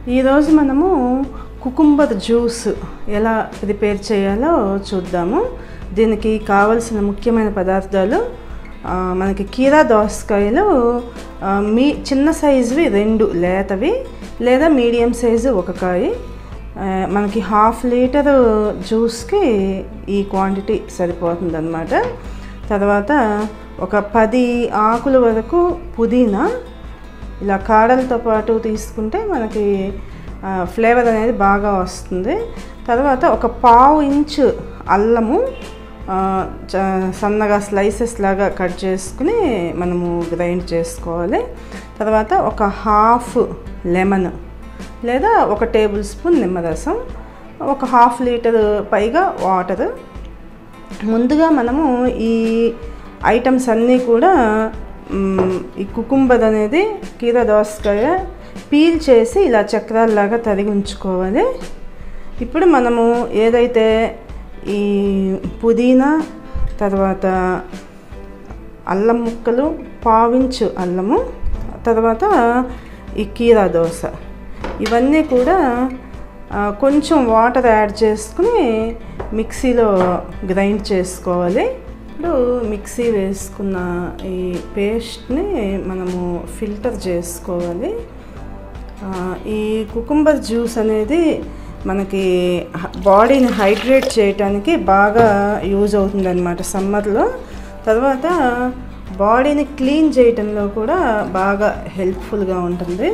ఈరోజు మనము cucumber juice ఎలా ప్రిపేర్ చేయాలో చూద్దాము దీనికి కావలసిన ముఖ్యమైన పదార్థాలు ఆ, మనకి కీరా దోసకాయలు ఆ, మీ చిన్న సైజువి రెండు లేతవి లేదా మీడియం సైజు ఒక కాయ ఆ, మనకి హాఫ్ లీటర్ జ్యూస్కి ఈ క్వాంటిటీ సరిపోతుంది అనమాట తర్వాత ఒక పది ఆకుల వరకు పుదీనా ఇలా కాడలతో పాటు తీసుకుంటే మనకి ఫ్లేవర్ అనేది బాగా వస్తుంది తర్వాత ఒక పావు ఇంచు అల్లము ఆ, చ- సన్నగా స్లైసెస్ లాగా కట్ చేసుకుని మనము గ్రైండ్ చేసుకోవాలి తర్వాత ఒక హాఫ్ లెమన్ లేదా ఒక టేబుల్ స్పూన్ నిమ్మరసం ఒక హాఫ్ లీటర్ పైగా వాటర్ ముందుగా మనము ఈ ఐటమ్స్ అన్నీ కూడా మ్, ఈ కుకుంబర్ అనేది కీర దోసకాయ పీల్ చేసి ఇలా చక్రాల్లాగా తరిగి ఉంచుకోవాలి ఇప్పుడు మనము ఏదైతే ఈ పుదీనా తర్వాత అల్లం ముక్కలు పావించు అల్లము తర్వాత ఈ కీరా దోస ఇవన్నీ కూడా ఆ, కొంచెం వాటర్ యాడ్ చేసుకుని మిక్సీలో గ్రైండ్ చేసుకోవాలి ఇప్పుడు మిక్సీ వేసుకున్న ఈ పేస్ట్ని మనము ఫిల్టర్ చేసుకోవాలి ఆ, ఈ కుకుంబర్ జ్యూస్ అనేది మనకి హ- బాడీని హైడ్రేట్ చేయడానికి బాగా యూజ్ అవుతుంది అనమాట సమ్మర్లో తర్వాత బాడీని క్లీన్ చేయటంలో కూడా బాగా హెల్ప్ఫుల్గా ఉంటుంది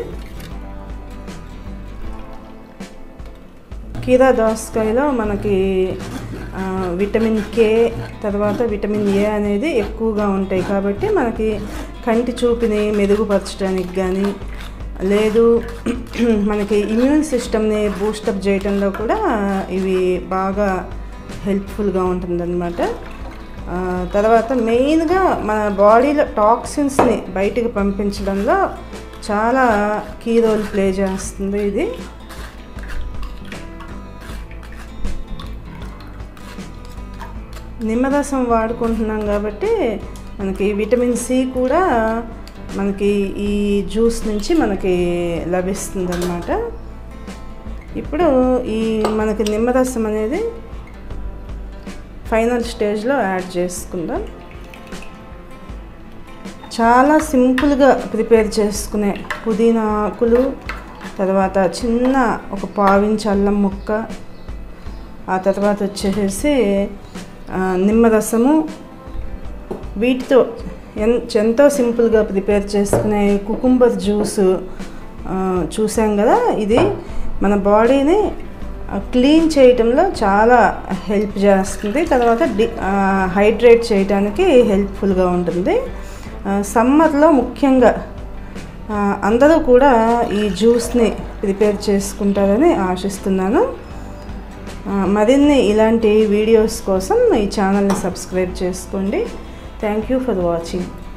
కీరా దోసకాయలో మనకి ఆ, విటమిన్ కే తర్వాత విటమిన్ ఏ అనేది ఎక్కువగా ఉంటాయి కాబట్టి మనకి కంటి చూపుని మెరుగుపరచడానికి కానీ లేదు మనకి ఇమ్యూన్ సిస్టమ్ని బూస్టప్ చేయడంలో కూడా ఇవి బాగా హెల్ప్ఫుల్గా ఉంటుందన్నమాట ఆ, తర్వాత మెయిన్గా మన బాడీలో టాక్సిన్స్ని బయటికి పంపించడంలో చాలా కీ రోల్ ప్లే చేస్తుంది ఇది నిమ్మరసం వాడుకుంటున్నాం కాబట్టి మనకి విటమిన్ సి కూడా మనకి ఈ జ్యూస్ నుంచి మనకి లభిస్తుంది అనమాట ఇప్పుడు ఈ మనకి నిమ్మరసం అనేది ఫైనల్ స్టేజ్లో యాడ్ చేసుకుందాం చాలా సింపుల్గా ప్రిపేర్ చేసుకునే పుదీనా ఆకులు తర్వాత చిన్న ఒక పావించి అల్లం ముక్క ఆ తర్వాత వచ్చేసి ఆ, నిమ్మరసము వీటితో ఎన్ ఎంతో సింపుల్గా ప్రిపేర్ చేసుకునే కుకుంబర్ జ్యూస్ ఆ, చూసాం కదా ఇది మన బాడీని క్లీన్ చేయటంలో చాలా హెల్ప్ చేస్తుంది తర్వాత డి హైడ్రేట్ చేయడానికి హెల్ప్ఫుల్గా ఉంటుంది సమ్మర్లో ముఖ్యంగా ఆ, అందరూ కూడా ఈ జ్యూస్ని ప్రిపేర్ చేసుకుంటారని ఆశిస్తున్నాను ఆ, మరిన్ని ఇలాంటి వీడియోస్ కోసం ఈ ఛానల్ని సబ్స్క్రైబ్ చేసుకోండి థ్యాంక్ యూ ఫర్ వాచింగ్